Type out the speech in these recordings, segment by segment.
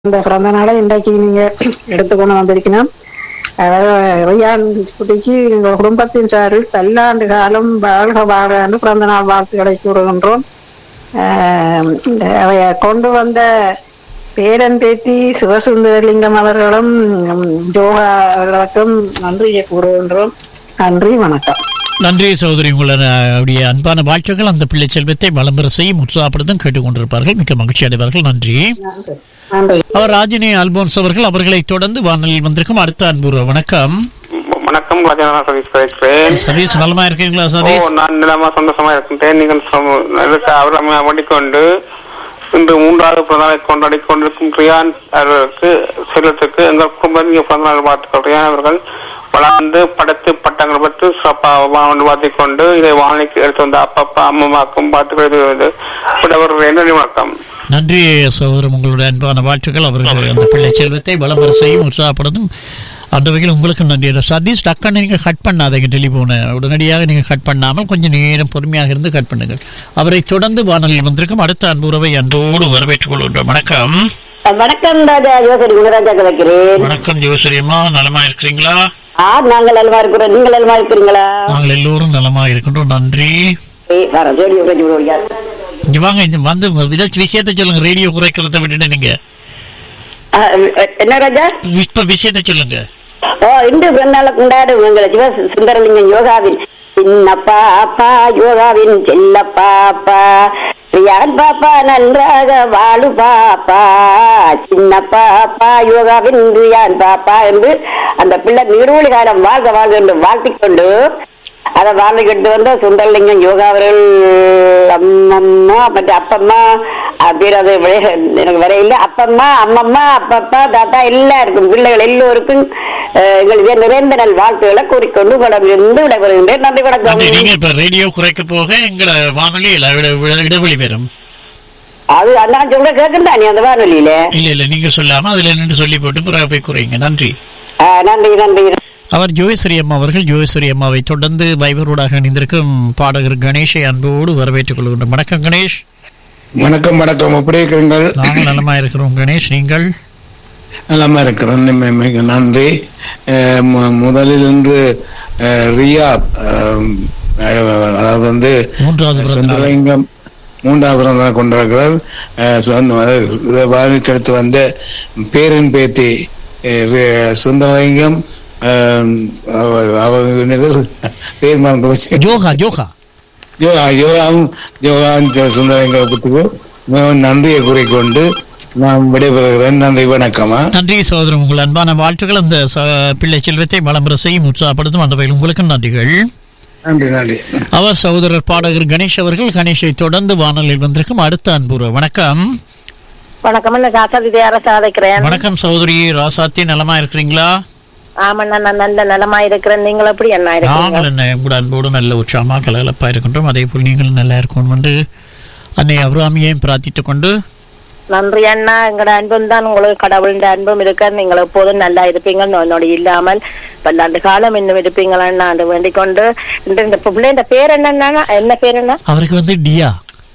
இந்த பிறந்த நாளை இன்றைக்கு நீங்க எடுத்துக்கொண்டு வந்திருக்கணும் அவர் ரியான் குட்டிக்கு எங்கள் குடும்பத்தின் சார்பில் பல்லாண்டு காலம் வாழ்க வாழ்க பிறந்த நாள் வாழ்த்துக்களை கூறுகின்றோம் ஆஹ் அவைய கொண்டு வந்த பேரன் பேத்தி சிவசுந்தரலிங்கம் அவர்களும் உம், ஜோகா அவர்களுக்கும் நன்றியை கூறுகின்றோம் நன்றி வணக்கம் நன்றி சகோதரி உங்களோட அவருடைய அன்பான வாழ்த்துக்கள் அந்த பிள்ளை செல்வத்தை வளம்பெற செய்யும் உற்சாகப்படுத்தும் கேட்டுக்கொண்டிருப்பார்கள் மிக்க மகிழ்ச்சி அடைவார்கள் நன்றி நன்றி அவர் ராஜினி அல்போன்ஸ் அவர்கள் அவர்களை தொடர்ந்து வானொலியில் வந்திருக்கும் அடுத்த அன்பு வணக்கம் வணக்கம் ராஜானா சதீஷ் பேசுகிறேன் சதீஷ் நலமா இருக்கீங்களா ஓ சதீஷ் நான் நிலமா சந்தோஷமா இருக்கின்றேன் நீங்கள் சொ- இதற்கு அவர் பண்ணிக்கொண்டு இன்று மூன்றாவது பிறந்தநாளை கொண்டாடி கொண்டிருக்கும் ரியான் அவர்களுக்கு செல்வத்துக்கு எங்கள் குடும்பத்தின் பிறந்தநாள் வாழ்த்துக்கள் ரியான் அவர்கள் வளர்ந்து படைத்து பட்டங்கள் பெற்று சிறப்பாக வாழ்த்திக் கொண்டு இதை வானிலைக்கு எடுத்து வந்த அப்பப்பா அம்மாக்கும் வாழ்த்துக்கள் எழுதுவது விடவர் நன்றி வணக்கம் நன்றி சகோதரம் உங்களுடைய அன்பான வாழ்த்துக்கள் அவர்கள் அந்த பிள்ளை செல்வத்தை வளம்பெற செய்யும் உற்சாகப்படுத்தும் அந்த வகையில் உங்களுக்கு நன்றி சதீஷ் டக்குன்னு நீங்கள் கட் பண்ணாதீங்க டெலிஃபோனை உடனடியாக நீங்கள் கட் பண்ணாமல் கொஞ்சம் நேரம் பொறுமையாக இருந்து கட் பண்ணுங்கள் அவரை தொடர்ந்து வானொலியில் வந்திருக்கும் அடுத்த அன்பு உறவை அன்போடு வரவேற்றுக் கொள்கின்றோம் வணக்கம் வணக்கம் ராஜா யோசரி குணராஜா கலைக்கிறேன் வணக்கம் ஜோசரியம்மா நலமா இருக்கிறீங்களா ஆ நாங்கள் நலமா இருக்கிறோம் நீங்கள் நலமா இருக்கிறீங்களா நாங்கள் எல்லோரும் நலமா இருக்கின்றோம் நன்றி ஏய், வரேன் ரேடியோ கட்டி விடுவீங்க இங்க வாங்க இங்க வந்து ஏதாச்சும் விஷயத்தை சொல்லுங்க ரேடியோ குறைக்கிறத விட்டுட்டு நீங்க ஆ, என்ன ராஜா இப்ப விஷயத்தை சொல்லுங்க ஓ இன்று பிறந்தால கொண்டாடும் எங்களை சிவ சுந்தரலிங்கம் யோகாவின் சின்ன பாப்பா யோகாவின் செல்ல பாப்பா யார் பாப்பா நன்றாக வாழு பாப்பா சின்ன பாப்பா யோகாவின் யான் பாப்பா என்று அந்த பிள்ளை நீடூழி காலம் வாழ்க வாழ்க என்று வாழ்த்திக் கொண்டு அதை வாழ்ந்துகிட்டு வந்த சுந்தரலிங்கம் யோகா அவர்கள் அம்மம்மா மற்ற அப்பம்மா அஹ் பேர் அது விளைய- எனக்கு வரையில அப்பம்மா அம்மம்மா அப்பப்பா தாத்தா எல்லாருக்கும் பிள்ளைகள் எல்லோருக்கும் அஹ், எங்களுடைய நிறைந்த நல் வாழ்த்துக்களை கூறிக்கொண்டு உங்களிடமிருந்து விடைபெறுகின்றேன் நன்றி நன்றி வணக்கம் நீங்க இப்ப ரேடியோ குறைக்க போக எங்களை வானொலியில் இட- இட- இடைவெளி வரும் அது அண்ணா சொல்ற கேட்கண்டா நீ அந்த வானொலியில இல்ல இல்ல நீங்க சொல்லாம அதுல நின்று சொல்லி போட்டு பிறகு போய் குறைங்க நன்றி அஹ், நன்றி நன்றி அவர் ஜோயஸ்வரி அம்மா அவர்கள் ஜோயஸ்வரி அம்மாவை தொடர்ந்து வைபரோடாக இணைந்திருக்கும் பாடகர் கணேஷை அன்போடு வரவேற்றுக் கொள்கின்றோம் வணக்கம் கணேஷ் வணக்கம் வணக்கம் எப்படி இருக்கிறீங்கள் நாங்கள் நலமா இருக்கிறோம் கணேஷ் நீங்கள் நலமா இருக்கிறேன் மிக- மிக நன்றி அஹ் மு- முதலில் இன்று அஹ், ரியா அஹ், அதாவது வந்து மூன்றாவது பிறந்த நாள். சுந்தரலிங்கம் மூன்றாவது பிறந்த நாள் கொண்டிருக்கிறார் அஹ், சொந்த- அதாவது இதை வாழ்க்கைக்கு அடுத்து வந்த பேரன் பேத்தி அஹ், ரி- சுந்தரலிங்கம் அஹ், அவ- அவர் என்னது? பேர் மறந்து போச்சு யோகா யோகா யோகா யோகாவும் யோகாவும் சுந்தரலிங்கத்துக்கு மிகவும் நன்றியை கூறிக்கொண்டு நான் விடைபெறுகிறேன் நன்றி வணக்கமா நன்றி சகோதரன் உங்கள் அன்பான வாழ்த்துக்கள் அந்த ச- பிள்ளை செல்வத்தை வளம்பெற செய்யும் உற்சாகப்படுத்தும் அந்த வகையில் உங்களுக்கு நன்றிகள் நன்றி நன்றி அவர் சகோதரர் பாடகர் கணேஷ் அவர்கள் கணேஷை தொடர்ந்து வானொலியில் வந்திருக்கும் அடுத்த அன்புற வணக்கம் வணக்கம் நான் காசாதி அரசு அழைக்கிறேன் வணக்கம் சகோதரி ராசாத்தி நலமா இருக்கிறீங்களா ஆமா நான் நல்ல நலமா இருக்கிறேன் நீங்கள் எப்படி என்ன நாங்கள் என்ன உங்களோட அன்போடு நல்ல உற்சாகமா கலகலப்பா இருக்கின்றோம் அதே போல் நீங்கள் நல்லா இருக்கணும் என்று அன்னை அபிராமியையும் பிரார்த்தித்துக் கொண்டு நன்றி அண்ணா எங்களோட அன்பும் தான் உங்களுக்கு கடவுளின் அன்பும் இருக்க நீங்கள் எப்போதும் நல்லா இருப்பீங்க நோய் நொடி இல்லாமல் பல்லாண்டு காலம் இன்னும் இருப்பீங்களா அண்ணா என்று வேண்டிக் கொண்டு இந்த இந்த பிள்ளைன்ற பேர் என்னன்னா என்ன பேர் என்ன அவருக்கு வந்து டியா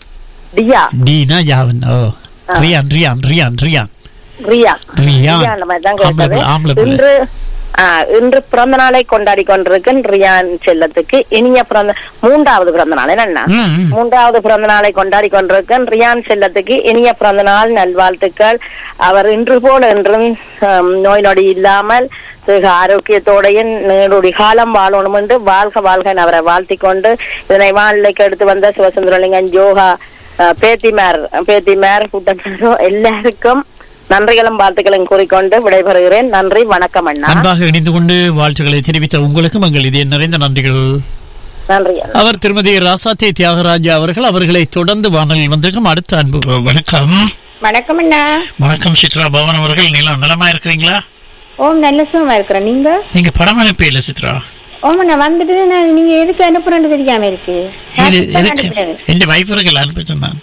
டியா டீனா யாவன் ஓ Ryan Ryan Ryan Ryan Riya Ryan Riya அந்த மாதிரி தான் ஆம்பளை கேட்டது பிள்ளை, ஆம்பளை பிள்ளை. இன்று ஆ, இன்று பிறந்த நாளை கொண்டாடி கொண்டிருக்கும் ரியான் செல்லத்துக்கு இனிய பிறந்த மூன்றாவது பிறந்த நாள் என்னண்ணா ம், ம். மூன்றாவது பிறந்த நாளை கொண்டாடி கொண்டிருக்கும் ரியான் செல்லத்துக்கு இனிய பிறந்த நாள் நல்வாழ்த்துக்கள் அவர் இன்று போல் என்றும் ஹம், நோய் நொடி இல்லாமல் வெகு ஆரோக்கியத்தோடையும் நீடுடி காலம் வாழணும் என்று வாழ்க வாழ்க அவரை வாழ்த்திக் கொண்டு இதனை வானிலைக்கு எடுத்து வந்த சிவசுந்தரலிங்கன் யோகா அஹ், பேத்திமார் பேத்திமார் கூட்டத்தாரோ எல்லாருக்கும் நன்றிகளும் வாழ்த்துக்களும் கூறிக்கொண்டு விடைபெறுகிறேன் நன்றி வணக்கம் அண்ணா அன்பாக இணைந்து கொண்டு வாழ்த்துக்களை தெரிவித்த உங்களுக்கும் எங்கள் இதய நிறைந்த நன்றிகள் நன்றி அண்ணா. அவர் திருமதி ராசாத்தி தியாகராஜா அவர்கள் அவர்களை தொடர்ந்து வானொலியில் வந்திருக்கும் அடுத்த அன்பு வணக்கம் வணக்கம் அண்ணா வணக்கம் சித்ரா பவன் அவர்கள் நிலம் நலமா இருக்கிறீங்களா ஓம் நல்ல சுகமா இருக்கிறேன் நீங்க நீங்க படம் அனுப்ப இல்ல சித்ரா ஓம் நான் வந்துட்டு நான் நீங்க எதுக்கு அனுப்புறேன்னு தெரியாம இருக்கு இது எதுக்கு எந்த வைஃபர்கள் அனுப்ப சொன்னான்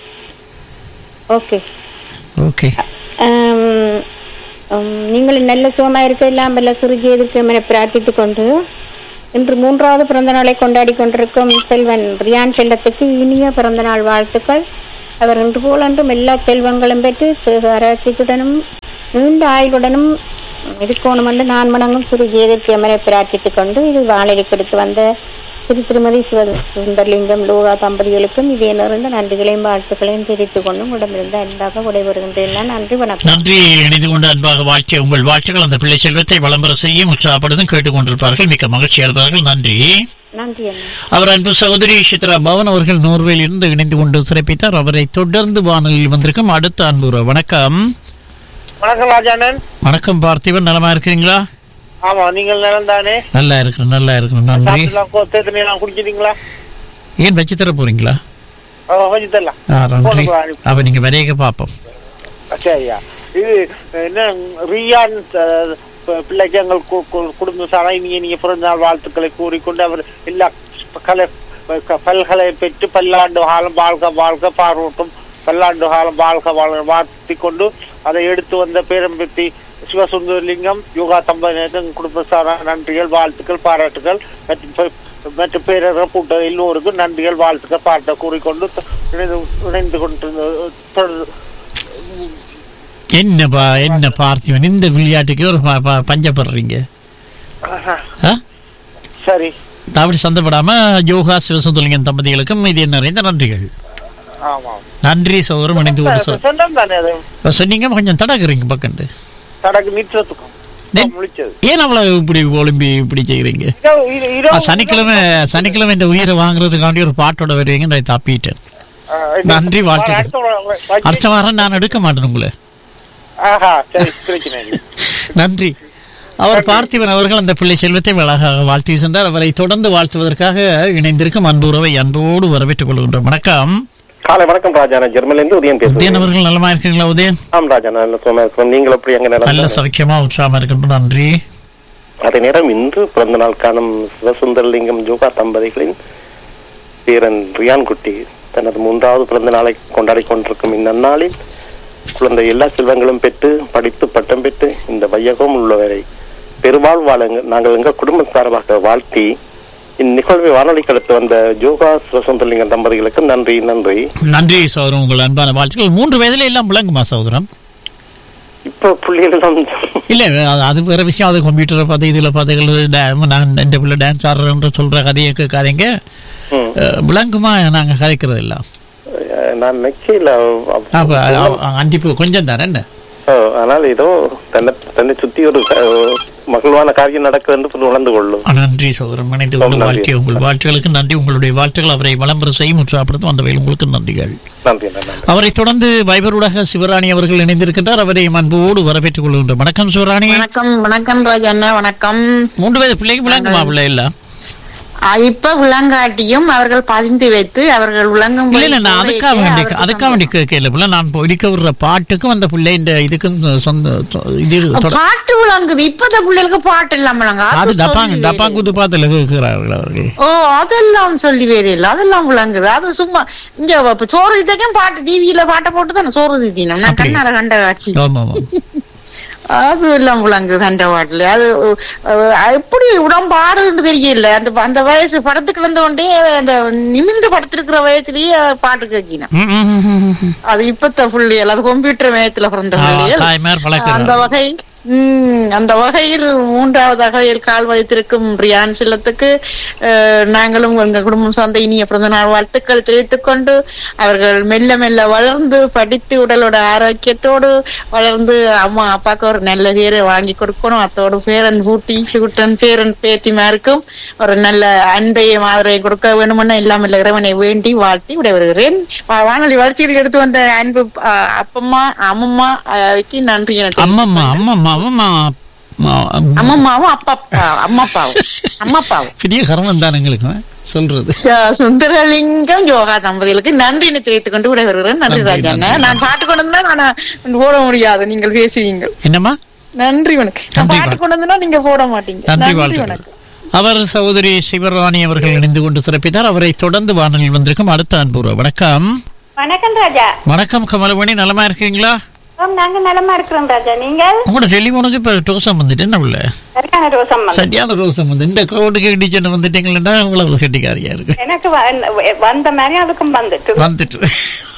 ஓகே ஓகே நீங்கள் நல்ல சுகமா இருக்க எல்லாம் வல்ல சுருஜி எதிர்க்க என பிரார்த்தித்துக் கொண்டு இன்று மூன்றாவது பிறந்த நாளை கொண்டாடி கொண்டிருக்கும் செல்வன் ரியான் செல்லத்துக்கு இனிய பிறந்த நாள் வாழ்த்துக்கள் அவர் இன்று போலன்றும் எல்லா செல்வங்களும் பெற்று ஆராய்ச்சியுடனும் நீண்ட ஆயுளுடனும் இருக்கணும் என்று நான் மணங்கும் சிறு ஜீதத்தியமனை பிரார்த்தித்துக் கொண்டு இது வாழலை கொடுத்து வந்த திரு திருமதி சிவ சுந்தர்லிங்கம் லோகா தம்பதிகளுக்கும் இதே நிறைந்த நன்றிகளையும் வாழ்த்துக்களையும் தெரிவித்துக் கொண்டும் உடம்பிருந்த அன்பாக விடைபெறுகின்றேன் நான் நன்றி வணக்கம் நன்றி இணைந்து கொண்டு அன்பாக வாழ்த்திய உங்கள் வாழ்த்துக்கள் அந்த பிள்ளை செல்வத்தை வளம்பர செய்யும் உற்சாகப்படுத்தும் கேட்டுக்கொண்டிருப்பார்கள் மிக்க மகிழ்ச்சி அடைவார்கள் நன்றி நன்றி அண்ணா அவர் அன்பு சகோதரி சித்ரா பவன் அவர்கள் நோர்வேயில் இருந்து இணைந்து கொண்டு சிறப்பித்தார் அவரை தொடர்ந்து வானொலியில் வந்திருக்கும் அடுத்த அன்பு உறவு. வணக்கம் வணக்கம் ராஜானன் வணக்கம் பார்த்திபன் நலமா இருக்கிறீங்களா ஆமா நீங்கள் நிலம் தானே நல்லா இருக்கிறேன் நல்லா இருக்கிறேன் நன்றி சாப்பிட்டுலாம் தேத்தனையெல்லாம் குடிச்சிட்டீங்களா ஏன் வச்சு தர போறீங்களா ஆ, கொஞ்சம் தரலாம் ஆ, நன்றி போடுங்க, அனுப்பி. அப்ப நீங்க விரைக பாப்போம் சரியா இது என்ன ரியான் அஹ், பி- பிள்ளைக்கு எங்கள் கு- கு- குடும்ப சாரா இனிய நீங்க பிறந்த நாள் வாழ்த்துக்களை கூறிக்கொண்டு அவர் எல்லா கலை க- பல்கலை பெற்று பல்லாண்டு காலம் வாழ்க வாழ்க பார்வட்டும் பல்லாண்டு காலம் வாழ்க வாழ்க வாழ்த்தி கொண்டு அதை எடுத்து வந்த பேரம்பத்தி சிவசுந்தரலிங்கம் யோகா தம்பதியினருக்கு குடும்ப சாரா நன்றிகள் வாழ்த்துக்கள் பாராட்டுகள் மற்றும் பே- மற்ற பேரர கூட்ட எல்லோருக்கும் நன்றிகள் வாழ்த்துக்கள் பாராட்ட கூறிக்கொண்டு த- இணைந்து இணைந்து கொண்டிருந்த தொடர் என்னப்பா என்ன பார்த்திபன் இந்த விளையாட்டுக்கு ஒரு ப- ப- பஞ்சப்படுறீங்க ஆ? சரி அப்படி சந்தப்படாம யோகா சிவசுந்தலிங்கன் தம்பதிகளுக்கும் இது நிறைந்த நன்றிகள் ஆமா நன்றி சௌரம் இணைந்து கொண்டு சொல் சொந்தம் தானே அது இப்ப சொன்னீங்க கொஞ்சம் தடக்குறீங்க பக்கண்டு தடக்கு நிற்றத்துக்கும் நெ- முழிச்சது ஏன் அவ்வளவு இப்படி ஒலிம்பி இப்படி செய்யறீங்க இரவு- இரு- ஆ, இரவு- சனிக்கிழமை சனிக்கிழமை இந்த உயிரை வாங்குறதுக்காண்டி ஒரு பாட்டோட வருவீங்க நான் தப்பிட்டேன் ஆ, இது- நன்றி, வாழ்த்துக்கள். அடுத்த வாரம் வ- அடுத்த வாரம் நான் எடுக்க மாட்டேன் உங்களை ஆஹா சரி பிரச்சனை இல்லை நன்றி அவர் பார்த்திபன் அவர்கள் அந்த பிள்ளை செல்வத்தை அழகாக வாழ்த்தி சென்றார் அவரை தொடர்ந்து வாழ்த்துவதற்காக இணைந்திருக்கும் அன்புறவை அன்போடு வரவேற்றுக் கொள்கின்றோம் வணக்கம் காலை வணக்கம் ராஜா நான் ஜெர்மனிலிருந்து உதயம் உதயன் பேசுறேன் அவர்கள் நலமா இருக்கீங்களா உதயன் ஆம் ராஜா நான் நல்ல சுகமா இருக்கிறோம் நீங்கள் எப்படி அங்க நல்ல நடந்த சௌக்கியமா உற்சாகமா இருக்கின்றோம் நன்றி அதே நேரம் இன்று பிறந்த நாள் காணும் சிவசுந்தரலிங்கம் யோகா தம்பதிகளின் பேரன் ரியான் குட்டி தனது மூன்றாவது பிறந்த நாளை கொண்டாடி கொண்டிருக்கும் இந்நன்னாளில் குழந்தை எல்லா செல்வங்களும் பெற்று படித்து பட்டம் பெற்று இந்த வையகம் உள்ளவரை பெருவாழ் வாழுங்க நாங்கள் எங்கள் குடும்பம் சார்பாக வாழ்த்தி இந்நிகழ்வை வானொலிக்கு அடுத்து வந்த யோகா சிவசுந்தரலிங்கம் தம்பதிகளுக்கு நன்றி நன்றி நன்றி சௌரம் உங்கள் அன்பான வாழ்த்துக்கள் மூன்று வயதுல எல்லாம் விளங்குமா சௌதரம் இப்ப புள்ளியெல்லாம் இல்ல அது- அது வேற விஷயம் அது கம்ப்யூட்டரை பார்த்து இதுல பார்த்து நான் இந்த பிள்ளை டான்ஸ் ஆடுறேன்ற சொல்ற கதையை கேட்காதீங்க ம். அஹ், விளங்குமா நாங்க கதைக்கிறது எல்லாம் அஹ் நான் நெச்சில அப்ப அ- அண்டிப்பு கொஞ்சம் தானே என்ன ஆனால் ஏதோ தன்னை தன்னை சுத்தி ஒரு அஹ், மகிழ்வான காரியம் நடக்குது என்று உணர்ந்து கொள்ளும் நன்றி சௌதரம் இணைந்து கொண்டு நன்றி. வாழ்க்கை உங்கள் வாழ்த்துகளுக்கு நன்றி உங்களுடைய வாழ்த்துக்கள் அவரை விளம்பரம் செய்யும் உற்சாகப்படுத்தும் அந்த வகையில் உங்களுக்கு நன்றிகள் நன்றி நன்றி அவரை தொடர்ந்து வைபரூடாக சிவராணி அவர்கள் இணைந்திருக்கின்றார் அவரை அன்போடு வரவேற்றுக் கொள்கின்றோம் வணக்கம் சிவராணி வணக்கம் வணக்கம் ராஜண்ணா வணக்கம் மூன்று வயது பிள்ளைக்கு விளங்குமா பிள்ளை எல்லாம் ஆ, இப்ப விளங்காட்டியும் அவர்கள் பதிந்து வைத்து அவர்கள் விளங்கும் இல்ல இல்ல நான் அதுக்காக வேண்டி அதுக்காக வேண்டி கேட்கல பிள்ளை நான் இப்போ இடிக்க விடுற பாட்டுக்கும் அந்த பிள்ளை இந்த இதுக்கும் சொந்த சொ- இது தொட- பாட்டு விளங்குது இப்பத பிள்ளைகளுக்கு பாட்டு இல்லாம விளங்க அது டப்பாங்க டப்பாங்க குத்து பாத்துல கேட்கிறார்கள் அவர்கள் ஓ அதெல்லாம் சொல்லி வேறு இல்ல அதெல்லாம் விளங்குது அது சும்மா இங்க இப்ப சோறு தித்தைக்கும் பாட்டு டிவியில பாட்டை போட்டு தானே சோறு தித்தினோம் நான் அப்படி. கண்ணால கண்ட காட்சி ஆமா ஆமா அது எல்லாம் விளங்குது அந்த பாட்டுல அது அஹ், எப்படி உடம்பாடுன்னு தெரியல அந்த அந்த வயசு படத்துக்கு வந்த கொண்டே அந்த நிமிந்து படுத்திருக்கிற வயசுலயே பாட்டு கேட்கினேன் ம், ம், ம், ம், ம். அது இப்பத்த புள்ளியல் அது கம்ப்யூட்டர் மயத்துல பிறந்த ஆ, புள்ளியல் தாய்மார் அந்த பழக்கிறார் வகை உம் அந்த வகையில் மூன்றாவது வகையில் கால் வைத்திருக்கும் ரியான் செல்லத்துக்கு அஹ், நாங்களும் எங்க குடும்பம் சார்ந்த இனிய பிறந்த நாள் வாழ்த்துக்கள் தெரிவித்துக் கொண்டு அவர்கள் மெல்ல மெல்ல வளர்ந்து படித்து உடலோட ஆரோக்கியத்தோடு வளர்ந்து அம்மா அப்பாவுக்கு ஒரு நல்ல பேரை வாங்கி கொடுக்கணும் அத்தோடு பேரன் பூட்டி சூட்டன் பேரன் பேத்திமாருக்கும் ஒரு நல்ல அன்பையும் ஆதரவை கொடுக்க வேணுமென எல்லாம் இல்ல இறைவனை வேண்டி வாழ்த்தி விடைபெறுகிறேன் வா- வானொலி வளர்ச்சியில் எடுத்து வந்த அன்பு அஹ், அப்பம்மா அம்மம்மா அஹ், நன்றி என தெரிவித்துக் அம்மம்மா அம்மம்மா அம்மம்மா அம்மா- அம்மம்மாவும் அப்பா அம்மாப்பாவும் அம்மாப்பாவும் பெரிய கர்மம் தான் எங்களுக்கு சொல்றது அஹ் சுந்தரலிங்கம் யோகா தம்பதிகளுக்கு நன்றினை தெரிவித்துக் கொண்டு விடைபெறுகிறேன் நன்றி நன்றி, ராஜா நன்றி. நான் பாட்டு கொண்டு வந்தா நான் போட முடியாது நீங்கள் பேசுவீங்க என்னம்மா நன்றி வணக்கம் நான் நன்றி, பாட்டு வணக்கம். கொண்டு வந்தா நீங்க போட மாட்டீங்க நன்றி நன்றி வாழ்த்துக்கள் வணக்கம் அவர் சகோதரி சிவராணி அவர்கள் இணைந்து கொண்டு சிறப்பித்தார் அவரை தொடர்ந்து வானொலியில் வந்திருக்கும் அடுத்த அன்புறவு வணக்கம் வணக்கம் ராஜா வணக்கம் கமலமணி நலமா இருக்கீங்களா ஓம் நாங்க நலமா இருக்கிறோம் ராஜா நீங்கள் உங்களோட டெலிபோனுக்கு இப்ப ரோசம் வந்துட்டு என்ன உள்ள சரியான ரோசம் வந்து. சரியான ரோசம் வந்து இந்த க்ரௌடுக்கு இடிச்சு வந்துட்டீங்களா இவ்வளவு கெட்டிக்காரியா இருக்கு எனக்கு வ- வந்த மாதிரி அதுக்கும் வந்துட்டு வந்துட்டு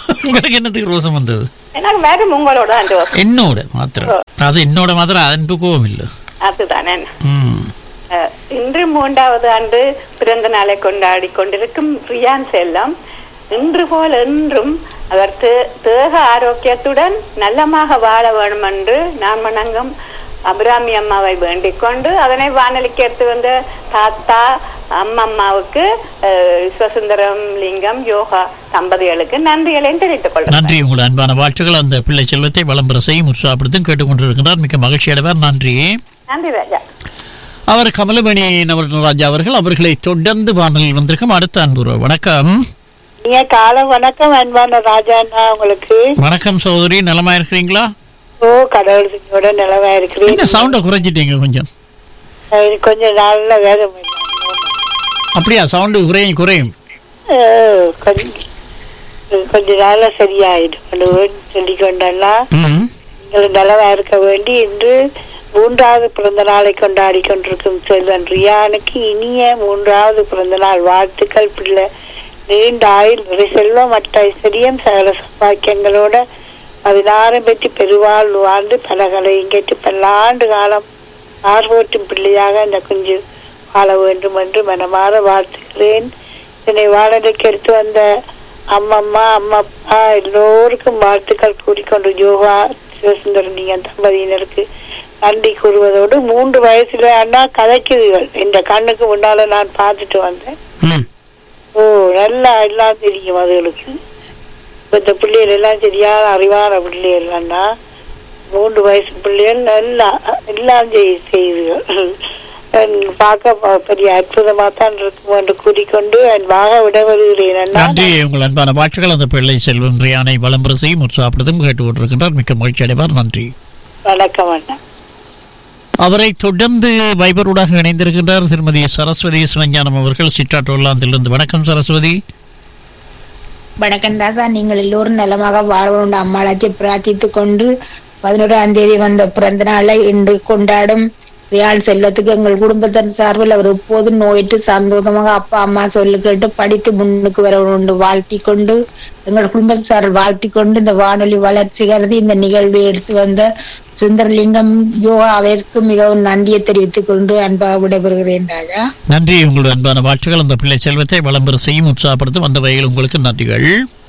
உங்களுக்கு என்னத்துக்கு ரோசம் வந்தது எனக்கு வேறும் உங்களோட அன்று வரும். என்னோட மாத்திரம் அது என்னோட மாத்திரம் அன்பு கோவம் இல்லை அதுதானே ம் அஹ், இன்று மூன்றாவது ஆண்டு பிறந்த நாளை கொண்டாடி கொண்டிருக்கும் ரியான் செல்லம் இன்று போல் என்றும் அவர் தே- தேக ஆரோக்கியத்துடன் நல்லமாக வாழ வேண்டும் என்று நான் வணங்கும் அபிராமி அம்மாவை வேண்டிக் கொண்டு அதனை வானொலிக்கு எடுத்து வந்த தாத்தா அம்மம்மாவுக்கு அஹ், சிவசுந்தரம் லிங்கம் யோகா தம்பதிகளுக்கு நன்றிகளையும் தெரிவித்துக் கொள்கிறேன் நன்றி உங்கள் அன்பான வாழ்த்துக்கள் அந்த பிள்ளை செல்வத்தை வளம்பெற செய்யும் உற்சாகப்படுத்தும் கேட்டுக்கொண்டிருக்கிறார் மிக்க மகிழ்ச்சி அடைவார் நன்றி நன்றி ராஜா அவர் கமலமணி நவரராஜா அவர்கள் அவர்களை தொடர்ந்து வானலில் வந்திருக்கும் அடுத்த அன்புறவு வணக்கம் நீங்க காலை வணக்கம் அன்பான ராஜாண்ணா உங்களுக்கு வணக்கம் சகோதரி நலமா இருக்கிறீங்களா ஓ கடவுள் துணியோட நிலவா என்ன இருக்கிறேன் சவுண்டை குறைச்சிட்டீங்க கொஞ்சம் எனக்கு கொஞ்சம் நாள்ல வேதம் அப்படியா சவுண்டு குறையும் குறையும் கொஞ்சம் கொஞ்ச நாள்ல சரியாயிடும் சொல்லி கொண்டா ம். நீங்கள் நலவா இருக்க வேண்டி இன்று மூன்றாவது பிறந்த நாளை கொண்டாடி கொண்டிருக்கும் செல்வன் ரியானுக்கு இனிய மூன்றாவது பிறந்த நாள் வாழ்த்துக்கள் பிள்ளை நீண்ட ஆயுள் நிறை செல்வம் மற்ற ஐஸ்வர்யம் சகல சௌபாக்கியங்களோட பதினாறும் பெற்று பெருவாழ்வு வாழ்ந்து பல கலையும் கேட்டு பல்லாண்டு காலம் ஆர்வூட்டும் பிள்ளையாக இந்த குஞ்சு வாழ வேண்டும் என்று மனமாற வாழ்த்துகிறேன் இதனை வாழலுக்கு எடுத்து வந்த அம்மம்மா அம்மப்பா எல்லோருக்கும் வாழ்த்துக்கள் கூறிக்கொண்டு யோகா சிவசுந்தரலிங்கம் தம்பதியினருக்கு நன்றி கூறுவதோடு மூன்று வயசுல அண்ணா கதைக்குதுகள் இந்த கண்ணுக்கு முன்னால நான் பார்த்துட்டு வந்தேன் ம். ஓ நல்லா எல்லாம் தெரியும் அதுகளுக்கு இப்ப இந்த பிள்ளைகள் எல்லாம் சரியான அறிவான பிள்ளைகள் அண்ணா மூன்று வயசு பிள்ளைகள் நல்லா எல்லாம் செய் செய்துகள் பார்க்க ப- பெரிய அற்புதமா தான் இருக்கும் என்று கூறிக்கொண்டு அன்பாக விட வருகிறேன் அண்ணா நன்றி உங்கள் அன்பான வாழ்த்துக்கள் அந்த பிள்ளை செல்வன் ரியானை வளம்பெற செய்யும் உற்சாகப்படுத்தும் கேட்டுக்கொண்டிருக்கின்றார் மிக்க மகிழ்ச்சி அடைவார் நன்றி வணக்கம் அண்ணா அவரை தொடர்ந்து வைபரூடாக இணைந்திருக்கின்றார் திருமதி சரஸ்வதி சிவஞானம் அவர்கள் சிற்றாற்றோல்லாந்திலிருந்து வணக்கம் சரஸ்வதி வணக்கம் ராசா நீங்கள் எல்லோரும் நலமாக வாழ வேண்டும் அம்மாளாச்சி பிரார்த்தித்துக் கொண்டு பதினோராம் தேதி வந்த பிறந்த நாளை இன்று கொண்டாடும் ரியால் செல்வத்துக்கு எங்கள் குடும்பத்தின் சார்பில் அவர் எப்போதும் நோயிட்டு சந்தோஷமாக அப்பா அம்மா சொல்லு கேட்டு படித்து முன்னுக்கு வர வேண்டும் வாழ்த்தி கொண்டு எங்கள் குடும்பத்தின் சார்பில் வாழ்த்தி கொண்டு இந்த வானொலி வளர்ச்சி கருதி இந்த நிகழ்வை எடுத்து வந்த சுந்தரலிங்கம் யோகா அவருக்கு மிகவும் நன்றியை தெரிவித்துக் கொண்டு அன்பாக விடைபெறுகிறேன் ராஜா நன்றி உங்களுடைய அன்பான வாழ்த்துக்கள் அந்த பிள்ளை செல்வத்தை வளம்பெற செய்யும் உற்சாகப்படுத்தும் அந்த வகையில் உங்களுக்கு நன்றிகள்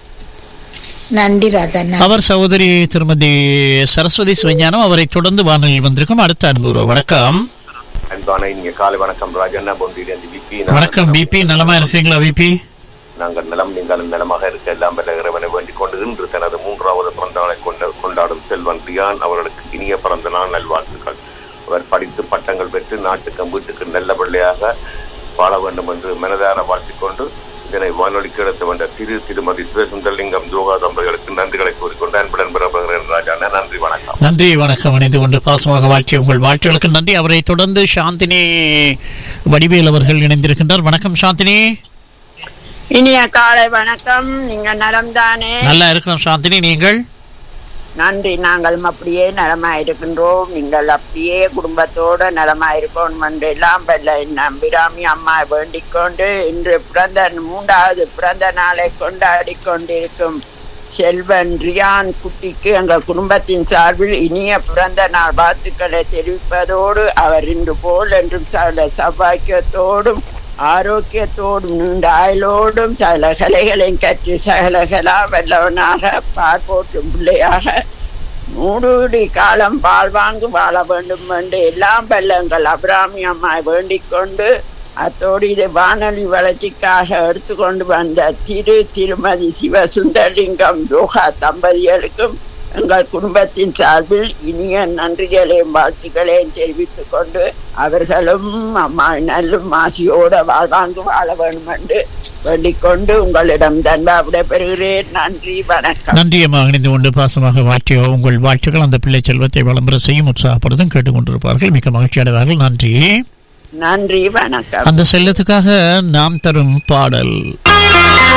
நன்றி ராஜா நன்றி. அவர் சகோதரி திருமதி சரஸ்வதி சிவஞானம் அவரை தொடர்ந்து வானொலியில் வந்திருக்கும் அடுத்த அன்பு வணக்கம் அன்பான இனிய காலை வணக்கம் ராஜண்ணா பொந்தியிலிருந்து விபி வணக்கம் பிபி நலமா இருக்கிறீங்களா பிபி நாங்கள் நலம் நீங்களும் நலமாக இருக்க எல்லாம் வல்ல இறைவனை வேண்டிக் கொண்டு இன்று தனது மூன்றாவது பிறந்த நாளை கொண்ட கொண்டாடும் செல்வன் ரியான் அவர்களுக்கு இனிய பிறந்த நாள் நல்வாழ்த்துக்கள் அவர் படித்து பட்டங்கள் பெற்று நாட்டுக்கும் வீட்டுக்கு நல்ல பிள்ளையாக வாழ வேண்டும் என்று மனதார வாழ்த்திக் கொண்டு இதனை வானொலிக்கு எடுத்து வந்த திரு திருமதி சிவசுந்தரலிங்கம் யோகா தம்பதிகளுக்கு நன்றிகளை கூறிக்கொண்டு அன்புடன் பெறப்படுகிறேன் ராஜாண்ணா நன்றி வணக்கம் நன்றி வணக்கம் இணைந்து கொண்டு பாசமாக வாழ்த்திய உங்கள் வாழ்த்துகளுக்கு நன்றி அவரை தொடர்ந்து சாந்தினி வடிவேல் அவர்கள் இணைந்திருக்கின்றார் வணக்கம் சாந்தினி இனிய காலை வணக்கம் நீங்க நலம்தானே நல்லா இருக்கிறோம் சாந்தினி நீங்கள் நன்றி நாங்கள் அப்படியே நலமா இருக்கின்றோம் நீங்கள் அப்படியே குடும்பத்தோட நலமா இருக்கணும் என்று எல்லாம் பெல்ல நம்பிராமி அம்மா வேண்டிக் கொண்டு இன்று பிறந்த மூன்றாவது பிறந்த நாளை கொண்டாடி கொண்டிருக்கும் செல்வன் ரியான் குட்டிக்கு எங்கள் குடும்பத்தின் சார்பில் இனிய பிறந்த நாள் வாழ்த்துக்களை தெரிவிப்பதோடு அவர் இன்று போல் என்றும் சகல சௌபாக்கியத்தோடும் ஆரோக்கியத்தோடும் நீண்ட ஆயுளோடும் சகல கலைகளையும் கற்று சகலகலா வல்லவனாக பார்ப்போற்றும் பிள்ளையாக நூறுடி காலம் வாழ்வாங்கு வாழ வேண்டும் என்று எல்லாம் பல்லங்கள் அபிராமி அம்மா வேண்டிக் கொண்டு அத்தோடு இது வானொலி வளர்ச்சிக்காக எடுத்துக்கொண்டு வந்த திரு திருமதி சிவசுந்தரலிங்கம் யோகா தம்பதிகளுக்கும் எங்கள் குடும்பத்தின் சார்பில் இனிய நன்றிகளையும் வாழ்த்துக்களையும் தெரிவித்துக் கொண்டு அவர்களும் அம்மா நல்லும் மாசியோட வாழ்வாங்கு வாழ வேண்டும் என்று வேண்டிக் கொண்டு உங்களிடம் தன்பா விடைபெறுகிறேன் நன்றி வணக்கம் நன்றியமாக இணைந்து கொண்டு பாசமாக வாழ்த்திய உங்கள் வாழ்த்துக்கள் அந்த பிள்ளை செல்வத்தை வளம்பெற செய்யும் உற்சாகப்படுத்தும் கேட்டுக்கொண்டிருப்பார்கள் மிக்க மகிழ்ச்சி அடைவார்கள் நன்றி நன்றி வணக்கம் அந்த செல்லத்துக்காக நாம் தரும் பாடல்